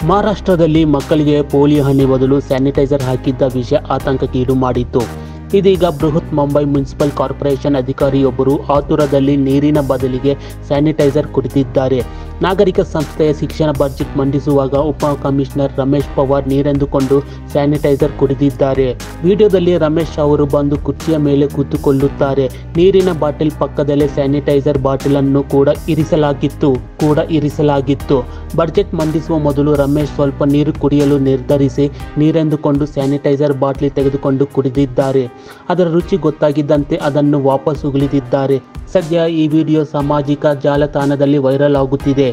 ಮಹಾರಾಷ್ಟ್ರದಲ್ಲಿ ಮಕ್ಕಳಿಗೆ ಪೋಲಿಯೋ ಹನಿ ಬದಲು ಸ್ಯಾನಿಟೈಸರ್ ಹಾಕಿದ್ದ ವಿಷಯ ಆತಂಕಕ್ಕೀಡು ಮಾಡಿತ್ತು ಇದೀಗ ಬೃಹತ್ ಮುಂಬೈ ಮುನ್ಸಿಪಲ್ ಕಾರ್ಪೊರೇಷನ್ ಅಧಿಕಾರಿಯೊಬ್ಬರು ಆತುರದಲ್ಲಿ ನೀರಿನ ಬದಲಿಗೆ ಸ್ಯಾನಿಟೈಸರ್ ಕುಡಿದಿದ್ದಾರೆ ನಾಗರಿಕ ಸಂಸ್ಥೆಯ ಶಿಕ್ಷಣ ಬಜೆಟ್ ಮಂಡಿಸುವಾಗ ಉಪ ಕಮಿಷನರ್ ರಮೇಶ್ ಪವಾರ್ ನೀರೆಂದುಕೊಂಡು ಸ್ಯಾನಿಟೈಸರ್ ಕುಡಿದಿದ್ದಾರೆ ವಿಡಿಯೋದಲ್ಲಿ ರಮೇಶ್ ಅವರು ಬಂದು ಕುರ್ಚಿಯ ಮೇಲೆ ಕೂತುಕೊಳ್ಳುತ್ತಾರೆ ನೀರಿನ ಬಾಟಲ್ ಪಕ್ಕದಲ್ಲೇ ಸ್ಯಾನಿಟೈಸರ್ ಬಾಟಲ್ ಅನ್ನು ಕೂಡ ಇರಿಸಲಾಗಿತ್ತು ಕೂಡ ಇರಿಸಲಾಗಿತ್ತು ಬಜೆಟ್ ಮಂಡಿಸುವ ಮೊದಲು ರಮೇಶ್ ಸ್ವಲ್ಪ ನೀರು ಕುಡಿಯಲು ನಿರ್ಧರಿಸಿ ನೀರೆಂದುಕೊಂಡು ಸ್ಯಾನಿಟೈಸರ್ ಬಾಟ್ಲಿ ತೆಗೆದುಕೊಂಡು ಕುಡಿದಿದ್ದಾರೆ ಅದರ ರುಚಿ ಗೊತ್ತಾಗಿದ್ದಂತೆ ಅದನ್ನು ವಾಪಸ್ ಉಗುಳಿದಿದ್ದಾರೆ ಸದ್ಯ ಈ ವಿಡಿಯೋ ಸಾಮಾಜಿಕ ಜಾಲತಾಣದಲ್ಲಿ ವೈರಲ್ ಆಗುತ್ತಿದೆ